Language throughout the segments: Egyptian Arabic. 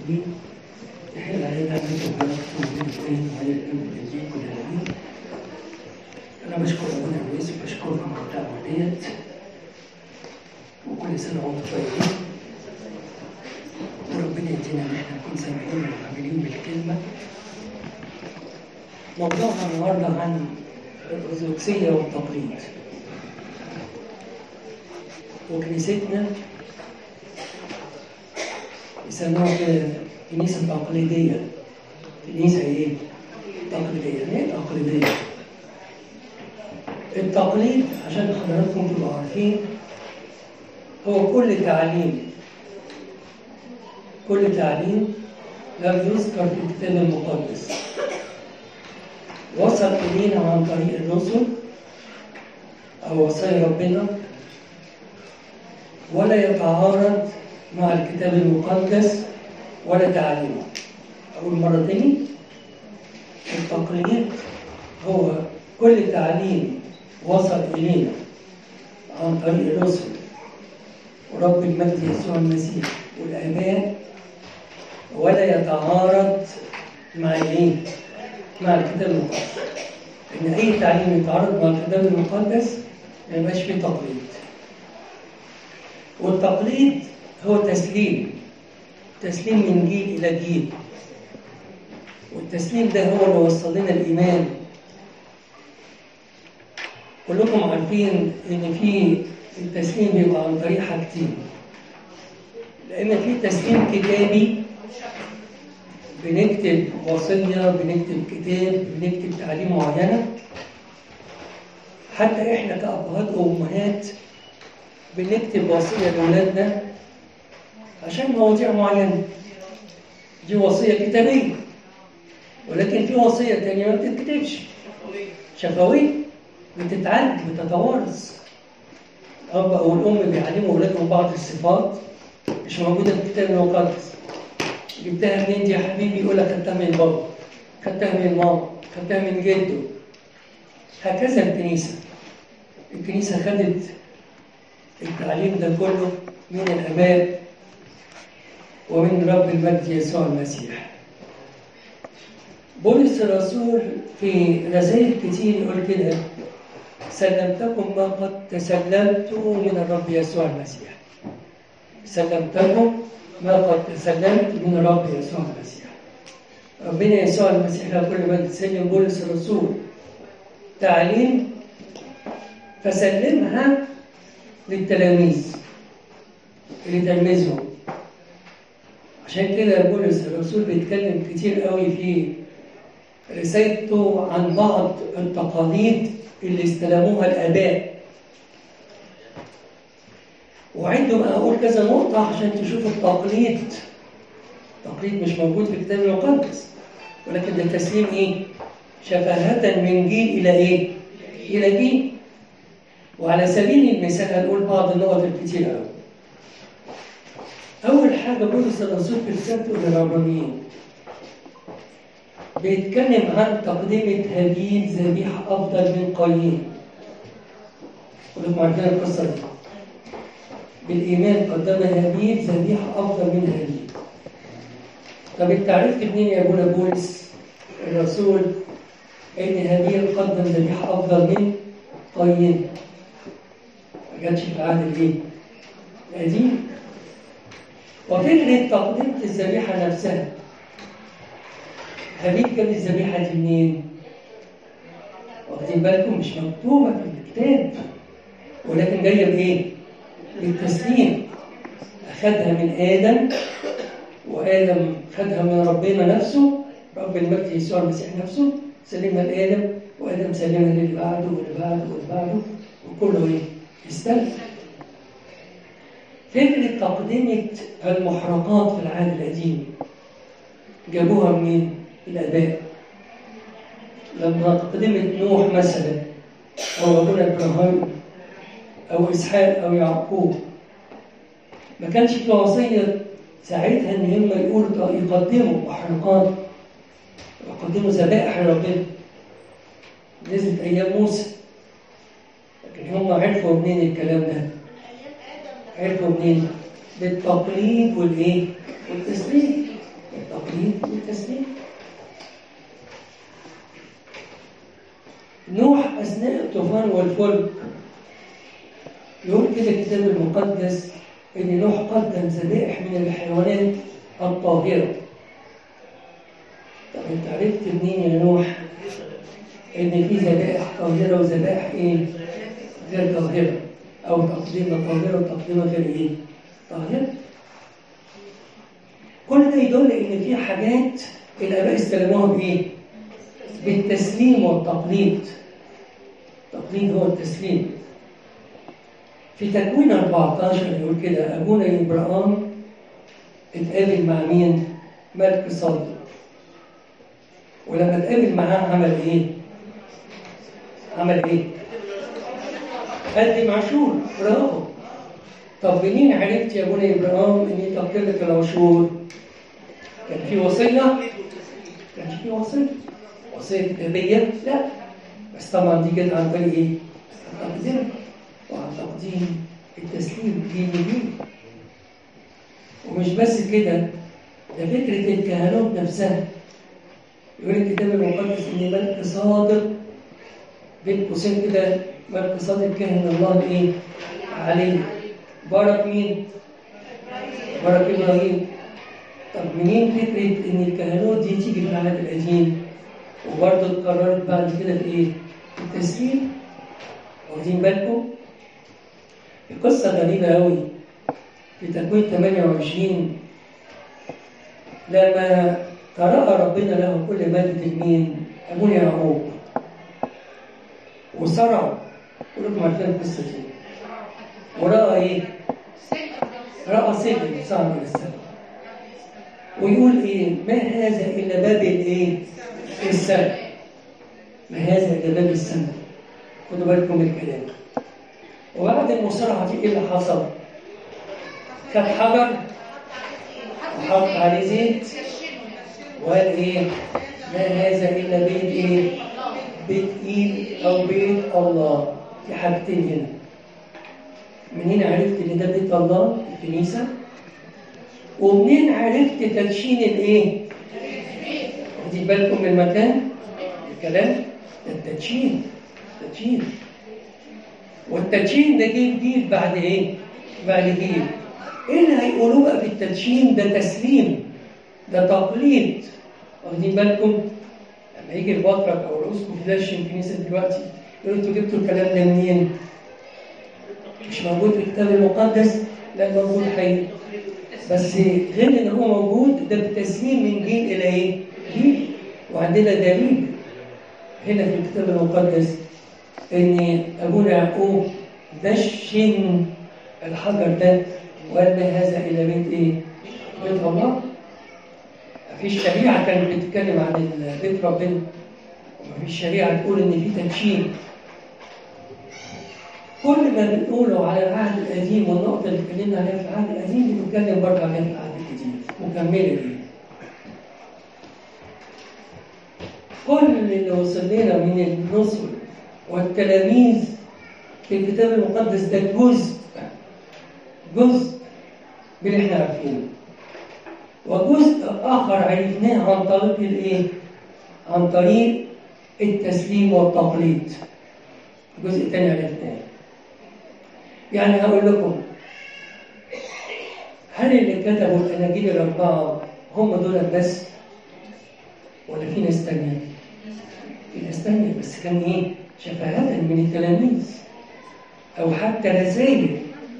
الطيبين تحل علينا أن تبارك ومن على الأمر الذي كل العالمين أنا بشكر أبونا الرئيس وبشكركم على الدعوة ديت وكل سنة وأنتم طيبين وربنا يدينا إن إحنا نكون سامعين وعاملين بالكلمة موضوعنا النهارده عن الأرثوذكسية والتقليد وكنيستنا يسموها كده كنيسة تقليدية كنيسة إيه؟ تقليدية يعني إيه تقليدية؟ التقليد عشان حضراتكم تبقوا عارفين هو كل تعليم كل تعليم لم يذكر في الكتاب المقدس وصل إلينا عن طريق الرسل أو وصايا ربنا ولا يتعارض مع الكتاب المقدس ولا تعليمه أقول مرة تاني التقليد هو كل تعليم وصل إلينا عن طريق الرسل ورب المجد يسوع المسيح والآباء ولا يتعارض مع إيه؟ مع الكتاب المقدس إن أي تعليم يتعارض مع الكتاب المقدس ما يبقاش فيه تقليد والتقليد هو تسليم تسليم من جيل إلى جيل والتسليم ده هو اللي وصل لنا الإيمان كلكم عارفين إن في التسليم بيبقى عن طريق حاجتين لأن في تسليم كتابي بنكتب وصية بنكتب كتاب بنكتب تعليم معينة حتى إحنا كأبهات وأمهات بنكتب وصية لأولادنا عشان مواضيع معينة دي وصية كتابية ولكن في وصية تانية ما بتتكتبش شفوية بتتعد بتتوارث الأب أو الأم بيعلموا أولادهم بعض الصفات مش موجودة في الكتاب المقدس جبتها منين دي يا حبيبي يقول لك خدتها من بابا خدتها من ماما خدتها من جده هكذا الكنيسة الكنيسة خدت التعليم ده كله من الآباء ومن رب المجد يسوع المسيح بولس الرسول في رسائل كتير يقول كده سلمتكم ما قد تسلمت من الرب يسوع المسيح سلمتكم ما قد تسلمت من الرب يسوع المسيح ربنا يسوع المسيح له كل مجد سلم بولس الرسول تعليم فسلمها للتلاميذ اللي تلميذهم عشان كده بولس الرسول بيتكلم كتير قوي في رسالته عن بعض التقاليد اللي استلموها الآباء وعندما أقول كذا نقطة عشان تشوفوا التقليد التقليد مش موجود في الكتاب المقدس ولكن ده تسليم إيه؟ شفاهة من جيل إلى إيه؟ إلى جيل وعلى سبيل المثال هنقول بعض النقط الكتيرة أوي. أول حاجة بولس الرسول في رسالته للعبرانيين بيتكلم عن تقدمة هابيل ذبيحة أفضل من قايين. كلكم عارفين القصة دي. بالإيمان قدم هابيل ذبيحة أفضل من هابيل. طب أنت عرفت منين يا أبونا بولس الرسول إن هابيل قدم ذبيحة أفضل من قايين؟ ما جاتش في العهد الإيه؟ القديم. وفكرة تقديم الذبيحة نفسها هابيل جاب الذبيحة دي منين؟ واخدين بالكم مش مكتوبة في الكتاب ولكن جاية بإيه؟ بالتسليم أخذها من آدم وآدم خدها من ربنا نفسه رب المجد يسوع المسيح نفسه سلمها لآدم وآدم سلمها للي بعده واللي بعده واللي بعده وكله إيه؟ استلم فكرة تقدمة المحرقات في العهد القديم جابوها منين؟ الآباء لما تقدمت نوح مثلا أو أبونا إبراهيم أو إسحاق أو يعقوب ما كانش في وصية ساعتها إن هم يقولوا يقدموا محرقات يقدموا ذبائح لربنا نزلت أيام موسى لكن هم عرفوا منين الكلام ده؟ عرفوا منين؟ بالتقليد والإيه؟ والتسليم نوح أثناء الطوفان والفلك يقول كده الكتاب المقدس إن نوح قدم ذبائح من الحيوانات الطاهرة طب أنت عرفت منين يا نوح إن في ذبائح طاهرة وذبائح إيه؟ غير طاهرة أو تقديمة طاهرة وتقديمة غير إيه؟ طاهرة كل ده يدل إن في حاجات الآباء استلموها بإيه؟ بالتسليم والتقليد التقليد هو التسليم في تكوين 14 يقول كده أبونا إبراهيم اتقابل مع مين؟ ملك صادق ولما اتقابل معاه عمل إيه؟ عمل إيه؟ قدم عاشور برافو طب منين عرفت يا ابونا ابراهيم اني تقلت العشور؟ كان في وصيه؟ كان في وصيه وصيه كتابيه؟ لا بس طبعا دي جت عن طريق ايه؟ التقديم وعن تقديم التسليم دين لدين ومش بس كده ده فكره الكهنوت نفسها يقول الكتاب المقدس ان ملك صادق بين قوسين كده ملك صادق كاهن الله ايه؟ عليه بارك مين؟ بارك ابراهيم طب منين فكره ان الكهنوت دي تيجي في العهد القديم وبرضه اتكررت بعد كده في ايه؟ في التسليم واخدين بالكم؟ في قصه غريبه قوي في تكوين 28 لما تراءى ربنا له كل مادة مين؟ أبونا يعقوب وصرع كلكم عارفين القصة دي ورأى إيه؟ رأى سجن صعب من السماء ويقول إيه؟ ما هذا إلا باب الإيه؟ السماء ما هذا إلا باب السماء خدوا بالكم من الكلام وبعد المصارعة دي إيه اللي حصل؟ كان حجر وحط عليه زيت وقال إيه؟ ما هذا إلا بيت إيه؟ بيت إيد أو بيت الله في حاجتين هنا منين عرفت ان ده بيت الله الكنيسه ومنين عرفت تدشين الايه واخدين بالكم من المكان الكلام التدشين التدشين والتدشين ده جه جيل بعد ايه بعد جيل ايه اللي هيقولوه بقى في التدشين ده تسليم ده تقليد واخدين بالكم لما يجي البطرك او الاسقف يدشن الكنيسه دلوقتي يقولوا انتوا جبتوا الكلام ده منين؟ مش موجود في الكتاب المقدس لا موجود حقيقي بس غير ان هو موجود ده بتسليم من جيل الى ايه؟ جيل وعندنا دليل هنا في الكتاب المقدس ان ابونا يعقوب دشن الحجر ده وقال ما هذا الى بيت ايه؟ بيت الله في الشريعه كانت بتتكلم عن بيت ربنا ومفيش شريعه تقول ان في تدشين كل ما بنقوله على العهد القديم والنقطة اللي اتكلمنا عليها في العهد القديم بنتكلم برضه عليها في العهد الجديد مكملة ليه. كل اللي وصل لنا من الرسل والتلاميذ في الكتاب المقدس ده جزء جزء من اللي احنا عارفينه وجزء آخر عرفناه عن طريق الإيه؟ عن طريق التسليم والتقليد جزء تاني عرفناه يعني هقول لكم هل اللي كتبوا الاناجيل الاربعه هم دول بس ولا في ناس تانية؟ في ناس تانية بس كان ايه؟ شفاهة من التلاميذ او حتى رسائل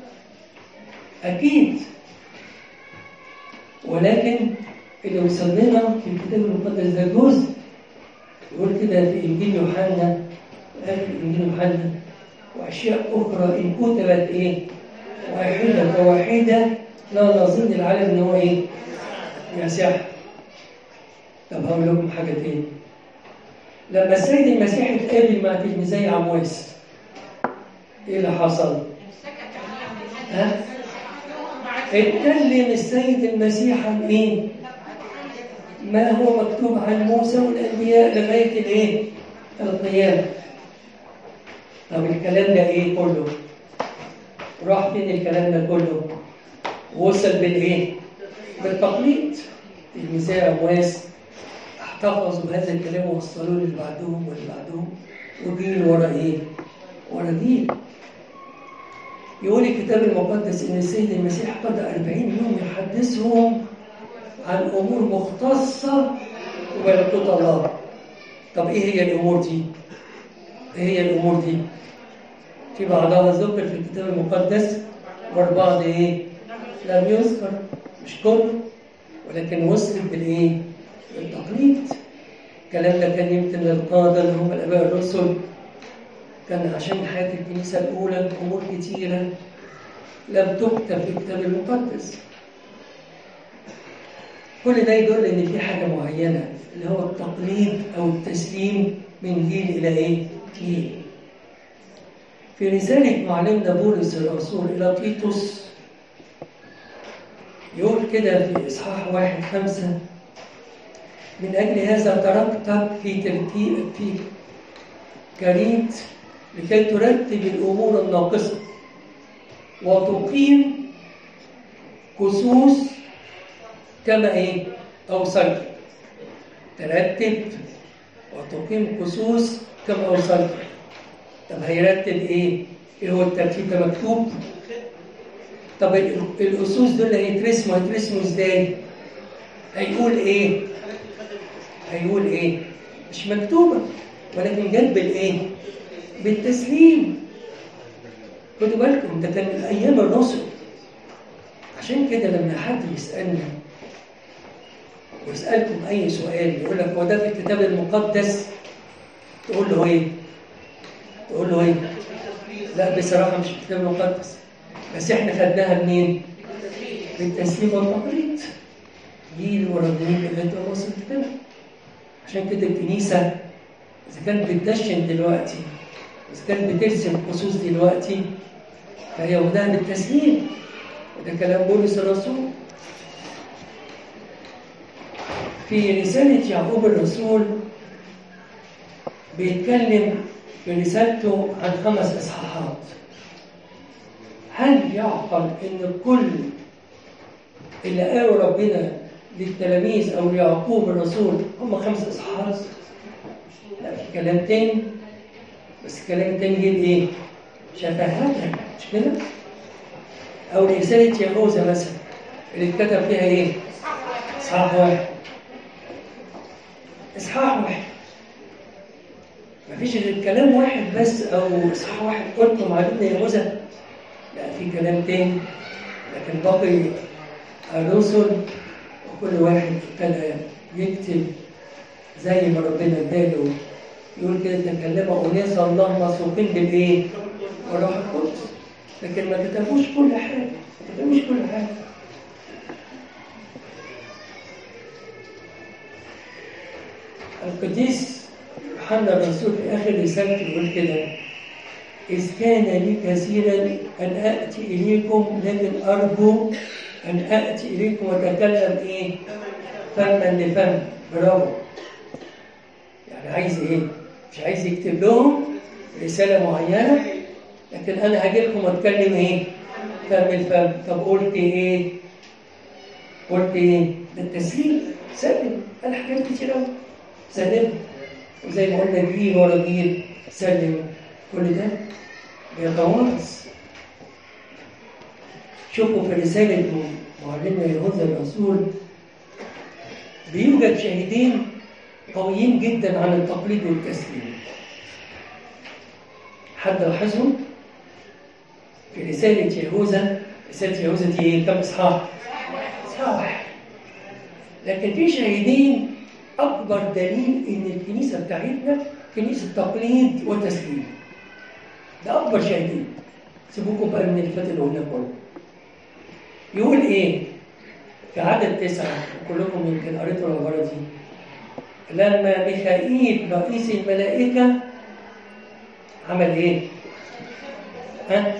اكيد ولكن اللي وصل لنا في الكتاب المقدس ده جزء يقول كده في انجيل يوحنا في انجيل يوحنا وأشياء أخرى إن كتبت إيه؟ واحدة فواحدة لا نظن العالم إن هو إيه؟ يسع طب هقول لكم حاجة تاني لما السيد المسيح اتقابل مع تلميذي عمواس إيه اللي حصل؟ ها؟ اتكلم السيد المسيح عن إيه؟ ما هو مكتوب عن موسى والأنبياء لغاية الإيه؟ القيامة طب الكلام ده ايه كله؟ راح فين الكلام ده كله؟ وصل بالايه؟ بالتقليد تلميذي امواس احتفظوا بهذا الكلام ووصلوه للي بعدهم واللي بعدهم وجيل ورا ايه؟ ورا جيل يقول الكتاب المقدس ان السيد المسيح قضى 40 يوم يحدثهم عن امور مختصه بملكوت الله طب ايه هي الامور دي؟ ايه هي الامور دي؟ في بعضها ذكر في الكتاب المقدس والبعض ايه؟ لم يذكر مش كله ولكن وصلت بالايه؟ بالتقليد الكلام ده كان يمكن للقاده اللي هم الاباء الرسل كان عشان حياه الكنيسه الاولى امور كتيره لم تكتب في الكتاب المقدس كل ده يدل ان في حاجه معينه اللي هو التقليد او التسليم من جيل الى ايه؟ جيل. في رساله معلمنا بولس الرسول الى تيتوس يقول كده في اصحاح واحد خمسه من اجل هذا تركتك في ترتيب في كريت لكي ترتب الامور الناقصه وتقيم كسوس كما ايه اوصيت ترتب وتقيم كسوس كما اوصيت طب هيرتب ايه ايه هو الترتيب ده مكتوب طب الاسوس دول هيترسموا هيترسموا ازاي هيقول ايه هيقول ايه مش مكتوبه ولكن جت بالايه بالتسليم خدوا بالكم ده كان من ايام الرسل عشان كده لما حد يسالنا ويسالكم اي سؤال يقول لك هو ده في الكتاب المقدس تقول له ايه تقول له ايه لا بصراحه مش في الكتاب المقدس بس احنا خدناها منين بالتسليم والتقليد جيل ورا جيل لغايه ما وصلت كده عشان كده الكنيسه اذا كانت بتدشن دلوقتي اذا كانت بترسم خصوص دلوقتي فهي واخداها بالتسليم وده كلام بولس الرسول في رسالة يعقوب الرسول بيتكلم في رسالته عن خمس إصحاحات هل يعقل إن كل اللي قالوا ربنا للتلاميذ أو ليعقوب الرسول هم خمس إصحاحات؟ لا في كلام تاني بس الكلام التاني جه إيه؟ شفهات مش كده؟ أو رسالة يهوذا مثلا اللي اتكتب فيها إيه؟ إصحاح واحد إصحاح واحد مفيش غير كلام واحد بس أو إصحاح واحد قلته معلومة يهوذا لا في كلام تاني لكن باقي الرسل وكل واحد ابتدى يكتب زي ما ربنا اداله يقول كده تكلم أناس الله مسوقين بالإيه؟ والروح القدس لكن ما كتبوش كل حاجة ما كتبوش كل حاجة القديس يوحنا الرسول في آخر رسالته يقول كده إذ كان لي كثيرا أن آتي إليكم لكن أرجو أن آتي إليكم وأتكلم إيه؟ فما لفم برافو يعني عايز إيه؟ مش عايز يكتب لهم رسالة معينة لكن أنا هاجي لكم وأتكلم إيه؟ فم الفم طب قلت إيه؟ قلت إيه؟ ده التسليم سلم قال حاجات كتير أوي سلم وزي ما قلنا جيل ورا جيل سلم كل ده بيتواصل شوفوا في رسالة معلمنا يهوذا الرسول بيوجد شاهدين قويين جدا عن التقليد والتسليم حد لاحظهم؟ في رسالة يهوذا رسالة يهوذا دي ايه؟ كم إصحاح؟ إصحاح واحد لكن في شاهدين أكبر دليل إن الكنيسة بتاعتنا كنيسة تقليد وتسليم ده أكبر شاهدين سيبوكم بقى من اللي فات اللي قلنا كله يقول إيه؟ في عدد تسعة وكلكم يمكن قريتوا العبارة دي لما ميخائيل رئيس الملائكة عمل إيه؟ ها؟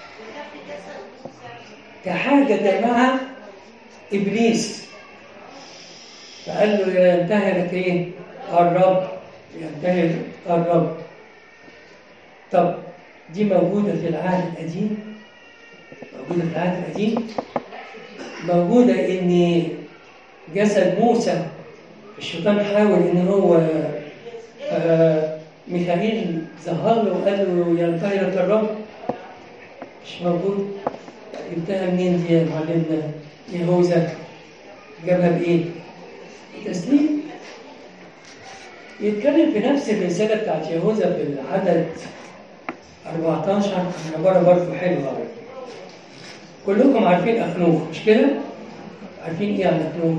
كحاجة مع إبليس فقال له ينتهرك إيه؟ الرب ينتهر الرب طب دي موجودة في العهد القديم موجودة في العهد القديم موجودة إن جسد موسى الشيطان حاول إن هو آه ميخائيل ظهر له وقال له يا طايرة الرب مش موجود جبتها منين دي يا معلمنا يهوذا جابها بإيه؟ تسليم يتكلم في نفس الرسالة بتاعت يهوذا في العدد 14 عن عبارة برضه حلوة أوي. كلكم عارفين أخنوخ مش كده؟ عارفين إيه عن أخنوخ؟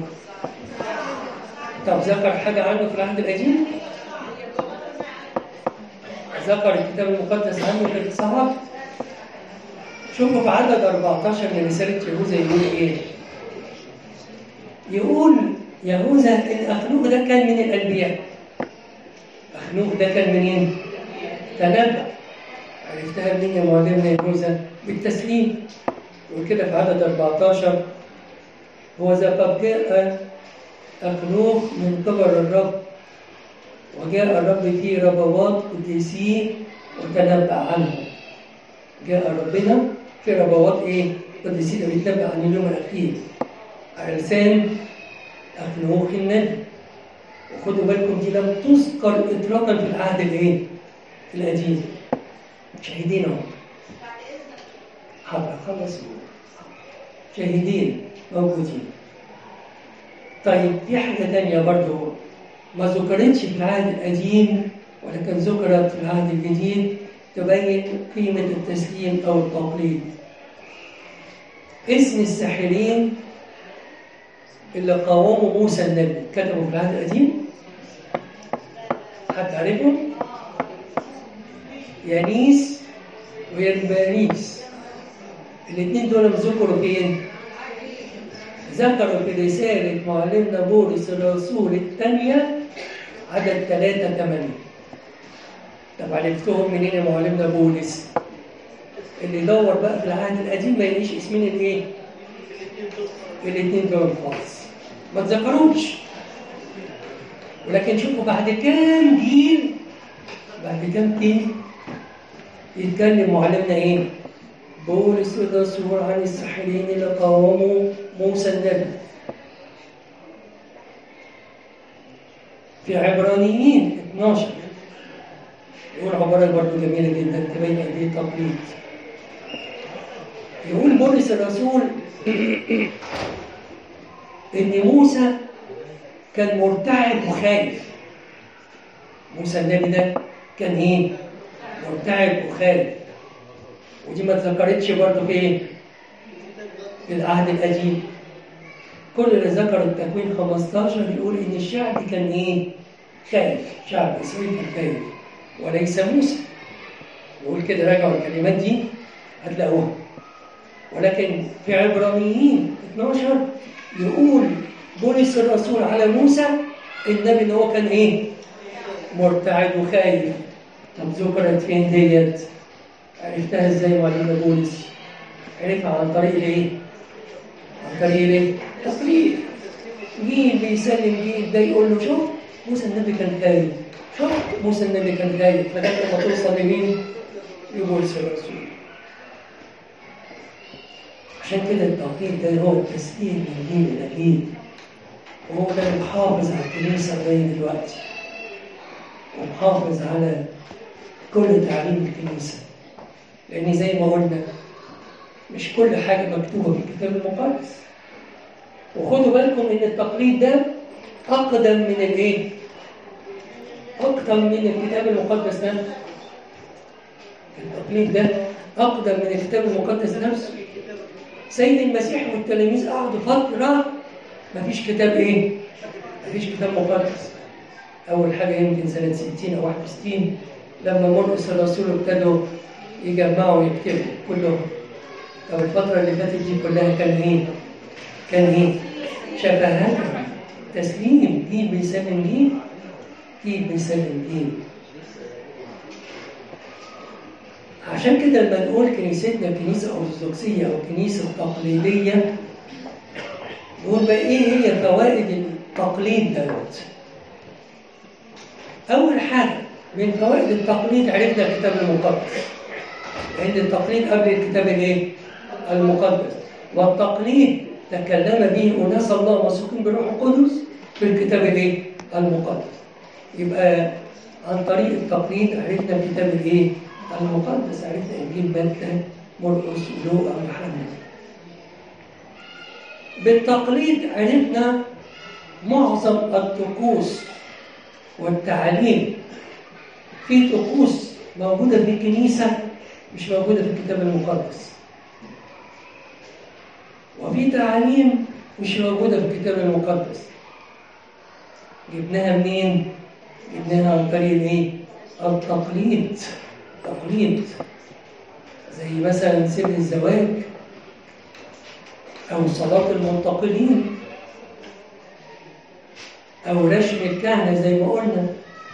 طب ذكر حاجة عنه في العهد القديم؟ ذكر الكتاب المقدس عنه في الصحابة؟ شوفوا في عدد 14 من رسالة يهوذا يقول إيه؟ يقول يهوذا إن أخنوخ ده كان من الأنبياء أخنوخ ده كان منين؟ تنبأ عرفتها منين يا معلمنا يهوذا؟ بالتسليم يقول كده في عدد 14 هو ذا قد جاء أخنوخ من قبل الرب وجاء الرب في ربوات قديسيه وتنبأ عنه جاء ربنا في ربوات ايه؟ قديسيه بيتنبأ عن اليوم الأخير على لسان أخنوخ النبي وخدوا بالكم دي لم تذكر إطلاقا في العهد الايه؟ القديم شاهدين اهو حاضر خلص شاهدين موجودين طيب في حاجة تانية برضو ما ذكرتش في العهد القديم ولكن ذكرت في العهد الجديد تبين قيمة التسليم أو التقليد اسم الساحرين اللي قاوموا موسى النبي كتبوا في العهد القديم حد عارفهم؟ يانيس ويربانيس الاثنين دول ذكروا فين؟ ذكروا في رسالة معلمنا بولس الرسول الثانية عدد ثلاثة ثمانية طب عرفتهم منين يا معلمنا بولس؟ اللي يدور بقى في العهد القديم ما يلاقيش اسمين الايه؟ الاثنين دول خالص ما تذكروش ولكن شوفوا بعد كام جيل بعد كام جيل يتكلم معلمنا ايه؟ بولس الرسول عن الساحرين اللي قاوموا موسى النبي في عبرانيين 12 يقول عبارة برضه جميلة جدا تبين قد ايه تقليد يقول بولس الرسول ان موسى كان مرتعب وخايف موسى النبي ده كان ايه؟ مرتعب وخايف ودي ما اتذكرتش برضه في ايه؟ في العهد القديم كل اللي ذكر التكوين 15 يقول ان الشعب كان ايه؟ خايف شعب اسرائيل كان خايف وليس موسى يقول كده راجعوا الكلمات دي هتلاقوها ولكن في عبرانيين 12 يقول بولس الرسول على موسى النبي ان هو كان ايه؟ مرتعد وخايف طب ذكرت فين ديت؟ عرفتها ازاي معلمنا بولس؟ عرفها عن طريق الايه؟ عن طريق الايه؟ تصريف جيل بيسلم جيل ده يقول له شوف موسى النبي كان خايف شوف موسى النبي كان خايف لغايه لما توصل لمين؟ لبولس الرسول عشان كده التوقيت ده هو التسليم من جيل الى جيل وهو ده اللي محافظ على الكنيسه لغايه دلوقتي ومحافظ على كل تعليم الكنيسه لان زي ما قلنا مش كل حاجه مكتوبه في الكتاب المقدس وخدوا بالكم ان التقليد ده اقدم من الايه؟ اكتر من الكتاب المقدس نفسه التقليد ده اقدم من الكتاب المقدس نفسه سيد المسيح والتلاميذ قعدوا فتره ما فيش كتاب ايه؟ ما فيش كتاب مقدس اول حاجه يمكن سنه 60 او 61 لما مرقس الرسول ابتدوا يجمعوا يكتبوا كلهم طب الفتره اللي فاتت دي كلها كان ايه؟ كان ايه؟ شفهات تسليم جيل بيسلم جيل جيل بيسلم جيل عشان كده لما نقول كنيستنا كنيسة أرثوذكسية أو كنيسة تقليدية نقول بقى إيه هي فوائد التقليد دوت؟ أول حاجة من فوائد التقليد عرفنا الكتاب المقدس لأن التقليد قبل الكتاب الإيه؟ المقدس والتقليد تكلم به أناس الله موثوقين بالروح القدس في الكتاب الإيه؟ المقدس يبقى عن طريق التقليد عرفنا كتاب الايه؟ المقدس عرفنا انجيل متى مرقس ولوقا ويوحنا بالتقليد عرفنا معظم الطقوس والتعاليم في طقوس موجودة في الكنيسة مش موجودة في الكتاب المقدس وفي تعاليم مش موجودة في الكتاب المقدس جبناها منين؟ جبناها عن طريق ايه؟ التقليد تقليد زي مثلا سر الزواج أو صلاة المنتقلين أو رشم الكهنة زي ما قلنا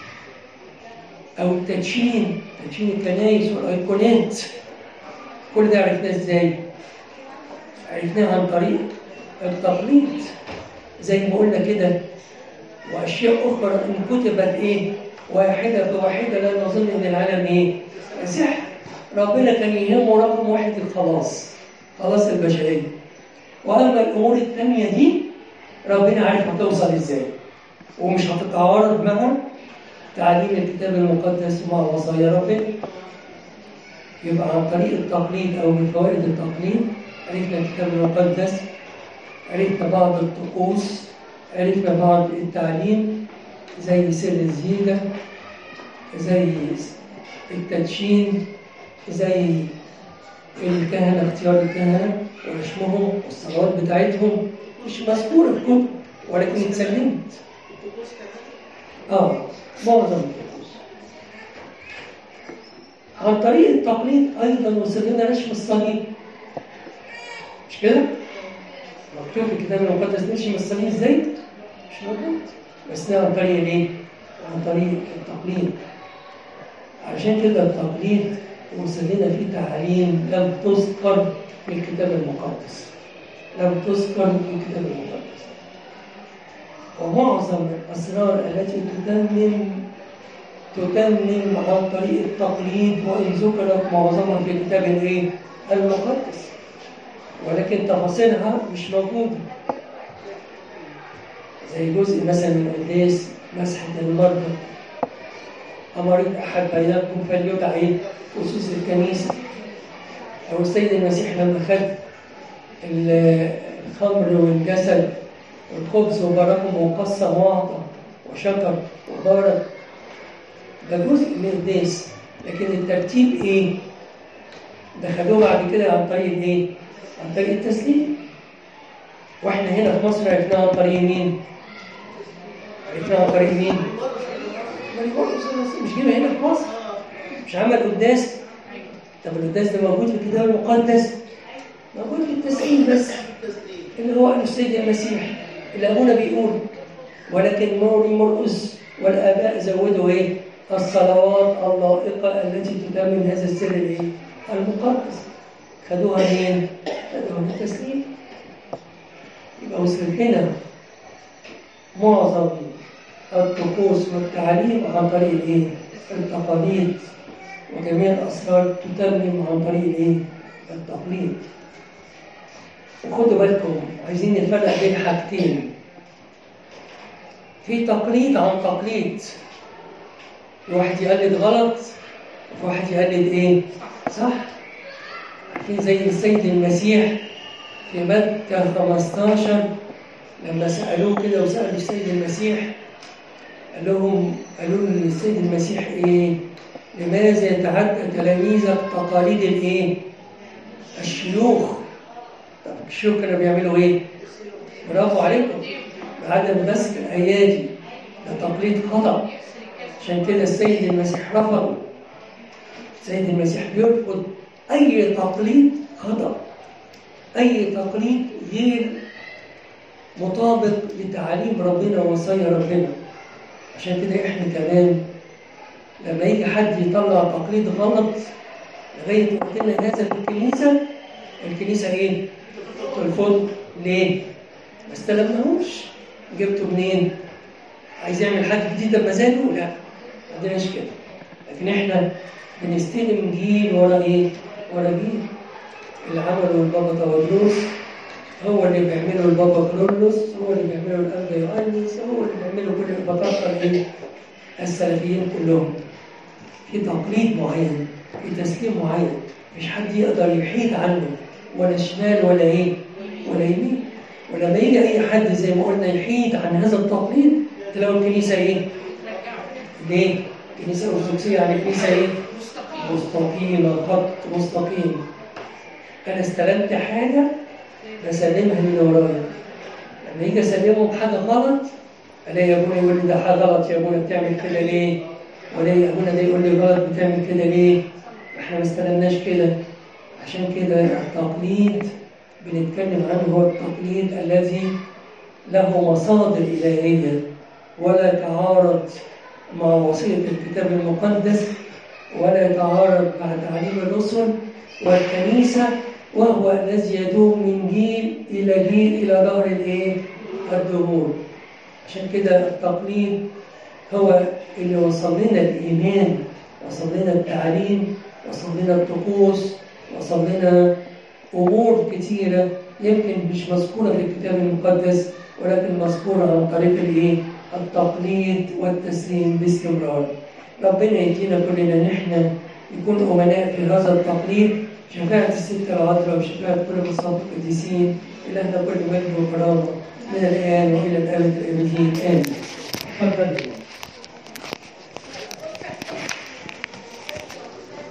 أو التدشين تدشين الكنايس والأيقونات كل ده عرفناه إزاي؟ عرفناه عن طريق التقليد زي ما قلنا كده وأشياء أخرى إن كتبت إيه؟ واحدة بواحدة لا نظن إن العالم إيه؟ سحر ربنا كان يهمه رقم واحد الخلاص خلاص البشرية وأما الأمور التانية دي ربنا عارف هتوصل إزاي ومش هتتعارض مع تعليم الكتاب المقدس ومع وصايا ربنا يبقى عن طريق التقليد أو من فوائد التقليد عرفنا الكتاب المقدس عرفنا بعض الطقوس عرفنا بعض التعليم زي سر الزيجة زي التدشين زي الكهنة اختيار الكهنة ورشمهم والصلوات بتاعتهم مش مذكورة في الكتب ولكن اتسلمت اه معظم الطقوس عن طريق التقليد ايضا وصل لنا رشم الصليب مش كده؟ مكتوب في الكتاب المقدس نرشم الصليب ازاي؟ مش موجود بس ده عن طريق الايه؟ عن طريق التقليد عشان كده التقليد وصل لنا فيه تعاليم لم تذكر في الكتاب المقدس لم تذكر في الكتاب المقدس ومعظم الأسرار التي تتمم تتمم عن طريق التقليد وإن ذكرت معظمها في الكتاب الإيه؟ المقدس ولكن تفاصيلها مش موجودة زي جزء مثلا من قداس مسحة المرضى أمرت أحد بينكم فليدعي خصوص الكنيسة أو السيد المسيح لما خد الخمر والجسد والخبز وباركهم وقسم وأعطى وشكر وبارك ده جزء من القداس لكن الترتيب إيه؟ دخلوه بعد كده عن طريق إيه؟ عن طريق التسليم واحنا هنا في مصر عرفناها عن طريق مين؟ عرفناها عن طريق مين؟ مش جينا هنا في مصر مش عمل قداس طب القداس ده موجود في الكتاب المقدس موجود في التسليم بس اللي هو السيد المسيح اللي ابونا بيقول ولكن موري مرقس والاباء زودوا ايه؟ الصلوات اللائقه التي تتمم هذا السر الايه؟ المقدس خدوها منين؟ خدوها من التسليم يبقى وصل هنا معظم الطقوس والتعليم عن طريق الايه؟ التقاليد وجميع الاسرار تتمم عن طريق الايه؟ التقليد. وخدوا بالكم عايزين نفرق بين حاجتين. في تقليد عن تقليد. واحد يقلد غلط وواحد يقلد ايه؟ صح؟ عارفين زي السيد المسيح في متى 15 لما سألوه كده وسألوا السيد المسيح قال لهم قالوا للسيد المسيح ايه؟ لماذا يتعدى تلاميذك تقاليد الايه؟ الشيوخ. طب الشيوخ كانوا بيعملوا ايه؟ برافو عليكم. بعدم مسك الايادي ده تقليد خطأ. عشان كده السيد المسيح رفض. السيد المسيح بيرفض اي تقليد خطأ. اي تقليد غير مطابق لتعاليم ربنا ووصايا ربنا. عشان كده احنا كمان لما يجي حد يطلع تقليد غلط لغايه ما قلت لنا هذا في الكنيسه الكنيسه ايه؟ ترفض ليه؟ ما استلمناهوش جبته منين؟ عايز يعمل حاجه جديده بمزاجه؟ لا ما عندناش كده لكن احنا بنستلم جيل ورا ايه؟ ورا جيل اللي عمله البابا تودروس هو اللي بيعمله البابا كلورلوس هو اللي بيعمله الأنبا يوحنس هو اللي بيعمله كل البطاقة الايه؟ السلفيين كلهم في تقليد معين في تسليم معين مش حد يقدر يحيد عنه ولا شمال ولا ايه ولا يمين ولما يجي اي حد زي ما قلنا يحيد عن هذا التقليد تلاقوا الكنيسه ايه؟ ليه؟ كنيسه ارثوذكسيه يعني كنيسه ايه؟ مستقيمه خط مستقيم انا استلمت حاجه بسلمها من ورايا لما يجي اسلمه بحاجه غلط الاقي ابونا يقول لي ده حاجه غلط يا ابونا بتعمل كده ليه؟ والاقي ابونا ده يقول لي غلط بتعمل كده ليه؟ احنا ما استلمناش كده عشان كده التقليد بنتكلم عنه هو التقليد الذي له مصادر إلهية ولا يتعارض مع وصية الكتاب المقدس ولا يتعارض مع تعليم الرسل والكنيسة وهو الذي يدوم من جيل إلى جيل إلى دار الإيه؟ الدهور عشان كده التقليد هو اللي وصل لنا الإيمان وصل لنا التعليم وصل لنا الطقوس وصل لنا أمور كثيرة يمكن مش مذكورة في الكتاب المقدس ولكن مذكورة عن طريق الإيه؟ التقليد والتسليم باستمرار. ربنا يدينا كلنا نحن نكون أمناء في هذا التقليد شفاعة الست العذراء وشفاعة كل مصاب القديسين إلهنا كل مجد وكرامة من الآن وإلى الأبد الآبدين آمين. تفضل.